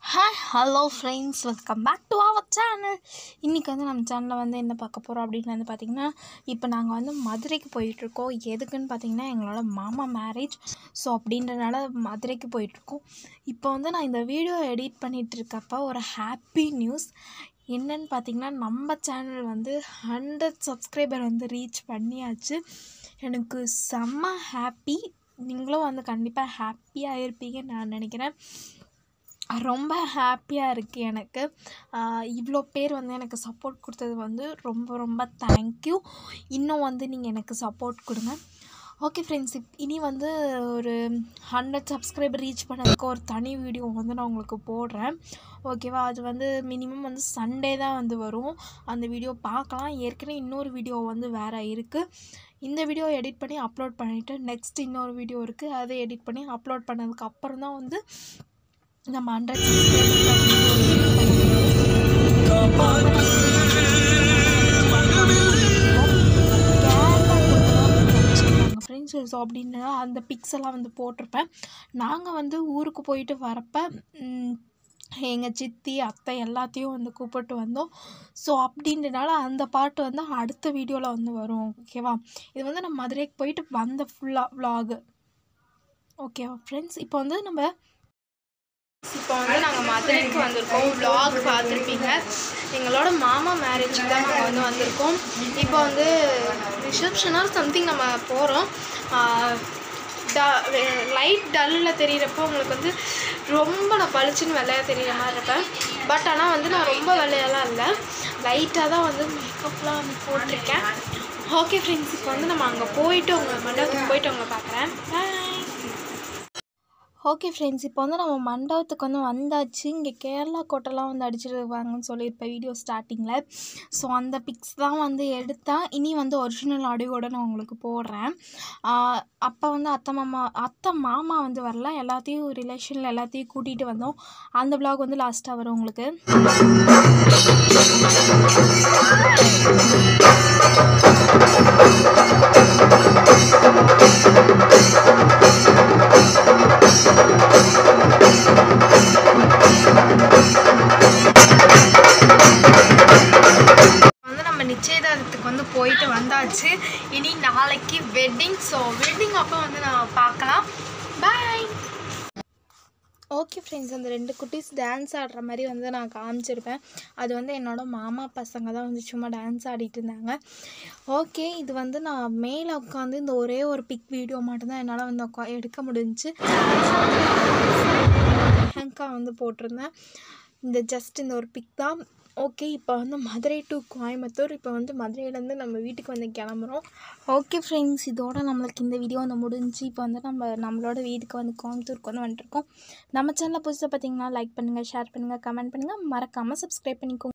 hi hello friends welcome back to our channel இன்றைக்கி வந்து நம்ம சேனலில் வந்து என்ன பார்க்க போகிறோம் அப்படின்னு வந்து பார்த்திங்கன்னா இப்போ நாங்கள் வந்து மதுரைக்கு போயிட்டுருக்கோம் எதுக்குன்னு பார்த்தீங்கன்னா எங்களோட மாமா மேரேஜ் ஸோ அப்படின்றனால மதுரைக்கு போயிட்டுருக்கோம் இப்போ வந்து நான் இந்த வீடியோ எடிட் பண்ணிகிட்டு இருக்கப்ப ஒரு ஹாப்பி நியூஸ் என்னன்னு பார்த்தீங்கன்னா நம்ம சேனல் வந்து ஹண்ட்ரட் சப்ஸ்கிரைபர் வந்து ரீச் பண்ணியாச்சு எனக்கு செம்ம ஹாப்பி நீங்களும் வந்து கண்டிப்பாக ஹாப்பியாக இருப்பீங்கன்னு நான் நினைக்கிறேன் ரொம்ப ஹாப்பியாக இருக்குது எனக்கு இவ்வளோ பேர் வந்து எனக்கு சப்போர்ட் கொடுத்தது வந்து ரொம்ப ரொம்ப தேங்க்யூ இன்னும் வந்து நீங்கள் எனக்கு சப்போர்ட் கொடுங்க ஓகே ஃப்ரெண்ட்ஸ் இப் இனி வந்து ஒரு ஹண்ட்ரட் சப்ஸ்கிரைபர் ரீச் பண்ணதுக்கு ஒரு தனி வீடியோ வந்து நான் உங்களுக்கு போடுறேன் ஓகேவா அது வந்து மினிமம் வந்து சண்டே தான் வந்து வரும் அந்த வீடியோ பார்க்கலாம் ஏற்கனவே இன்னொரு வீடியோ வந்து வேறு இருக்குது இந்த வீடியோ எடிட் பண்ணி அப்லோட் பண்ணிவிட்டு நெக்ஸ்ட் இன்னொரு வீடியோ இருக்குது அதை எடிட் பண்ணி அப்லோட் பண்ணதுக்கு அப்புறம் தான் வந்து நம்ம ஹண்ட்ரட் ஃப்ரெண்ட்ஸ் ஸோ அப்படின்னு அந்த பிக்ஸ் எல்லாம் வந்து போட்டிருப்பேன் நாங்கள் வந்து ஊருக்கு போயிட்டு வரப்போ எங்கள் சித்தி அத்தை எல்லாத்தையும் வந்து கூப்பிட்டு வந்தோம் ஸோ அப்படின்றனால அந்த பாட்டு வந்து அடுத்த வீடியோவில் வந்து வரும் ஓகேவா இது வந்து நம்ம மதுரைக்கு போயிட்டு வந்த ஃபுல்லாக விலாகு ஓகேவா ஃப்ரெண்ட்ஸ் இப்போ வந்து நம்ம இப்போ வந்து நாங்கள் மதுரைக்கு வந்திருக்கோம் vlog பார்த்துருப்பீங்க எங்களோட மாமா மேரேஜுக்கு தான் நாங்கள் வந்து வந்திருக்கோம் இப்போ வந்து ரிசப்ஷனாக சம்திங் நம்ம போகிறோம் ட லைட் டல்லில் தெரியிறப்போ உங்களுக்கு வந்து ரொம்ப நான் பளிச்சுன்னு வெள்ளையாக தெரியிற மாதிரி இருப்பேன் பட் ஆனால் வந்து நான் ரொம்ப வெள்ளையெல்லாம் இல்லை லைட்டாக தான் வந்து மேக்கப்லாம் வந்து போட்டிருக்கேன் ஓகே ஃப்ரெண்ட்ஸ் இப்போ வந்து நம்ம அங்கே போயிட்டு உங்கள் மண்டபத்துக்கு போயிட்டு உங்களை பார்க்குறேன் பாய் ஓகே ஃப்ரெண்ட்ஸ் இப்போ வந்து நம்ம மண்டபத்துக்கு வந்து வந்தாச்சு இங்கே கேரளா கோட்டைலாம் வந்து அடிச்சிருவாங்கன்னு சொல்லியிருப்பேன் வீடியோ ஸ்டார்டிங்கில் ஸோ அந்த பிக்ஸ் தான் வந்து எடுத்தேன் இனி வந்து ஒரிஜினல் ஆடியோட நான் உங்களுக்கு போடுறேன் அப்போ வந்து அத்தை மாமா அத்தை மாமா வந்து வரல எல்லாத்தையும் ரிலேஷனில் எல்லாத்தையும் கூட்டிகிட்டு வந்தோம் அந்த விலாக் வந்து லாஸ்ட்டாக வரும் உங்களுக்கு வந்து நம்ம நிச்சயதார்த்தத்துக்கு வந்து போயிட்டு வந்தாச்சு இனி நாளைக்கு வெட்டிங் ஸோ வெட்டிங் அப்போ வந்து நான் பார்க்கலாம் பாய் ஓகே ஃப்ரெண்ட்ஸ் அந்த ரெண்டு குட்டீஸ் டான்ஸ் ஆடுற மாதிரி வந்து நான் காமிச்சிருப்பேன் அது வந்து என்னோட மாமா பசங்க தான் வந்து சும்மா டான்ஸ் ஆடிட்டு இருந்தாங்க ஓகே இது வந்து நான் மேலே உட்காந்து இந்த ஒரே ஒரு பிக் வீடியோ மட்டும்தான் என்னால் வந்து உட்கா எடுக்க முடிஞ்சுச்சு ஹேங்கா வந்து போட்டிருந்தேன் இந்த ஜஸ்ட் இந்த ஒரு பிக் தான் ஓகே இப்போ வந்து மதுரை டு கோயம்புத்தூர் இப்போ வந்து மதுரையிலேருந்து நம்ம வீட்டுக்கு வந்து கிளம்புறோம் ஓகே ஃப்ரெண்ட்ஸ் இதோட நம்மளுக்கு இந்த வீடியோ வந்து முடிஞ்சு இப்போ வந்து நம்ம நம்மளோட வீட்டுக்கு வந்து கோயம்புத்தூருக்கு வந்து வந்துட்டுருக்கோம் நம்ம சேனலில் புதுசாக பார்த்தீங்கன்னா லைக் பண்ணுங்கள் ஷேர் பண்ணுங்கள் கமெண்ட் பண்ணுங்கள் மறக்காமல் சப்ஸ்கிரைப் பண்ணிக்கோங்க